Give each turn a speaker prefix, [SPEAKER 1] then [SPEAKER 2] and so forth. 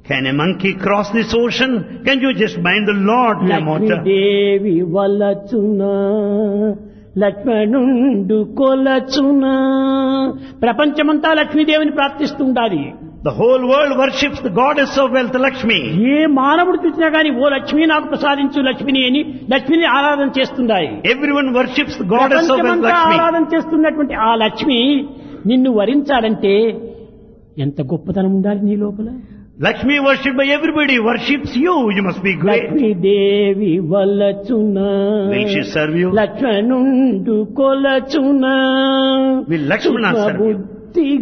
[SPEAKER 1] Can a monkey cross this ocean? Can you just bind the Lord in a motor?
[SPEAKER 2] Lakshmidevi వలచునా లక్ష్మణుండు కొలచునా ప్రపంచమంతా లక్ష్మీదేవిని ప్రార్థిస్తుండాలి
[SPEAKER 1] The whole world worships the goddess of wealth, Lakshmi.
[SPEAKER 2] ఏ మానవుడు చూసినా గాని ఓ లక్ష్మి నాకు ప్రసాదించు లక్ష్మిని అని లక్ష్మిని ఆరాధన చేస్తున్నాయి
[SPEAKER 1] Everyone worships the goddess of wealth,
[SPEAKER 2] ప్రపంచమంతా
[SPEAKER 1] Lakshmi.
[SPEAKER 2] ఆరాధన చేస్తున్నటువంటి ఆ లక్ష్మి నిన్ను వరించాలంటే ఎంత గొప్పతనం ఉండాలి నీ లోపల
[SPEAKER 1] Lakshmi worshipped by everybody worships you. You must be great.
[SPEAKER 2] Lakshmidevi వలచునా
[SPEAKER 1] Will she serve you?
[SPEAKER 2] లక్ష్మణుండు కొలచునా
[SPEAKER 1] Will Lakshmana serve you?
[SPEAKER 2] బుద్ధి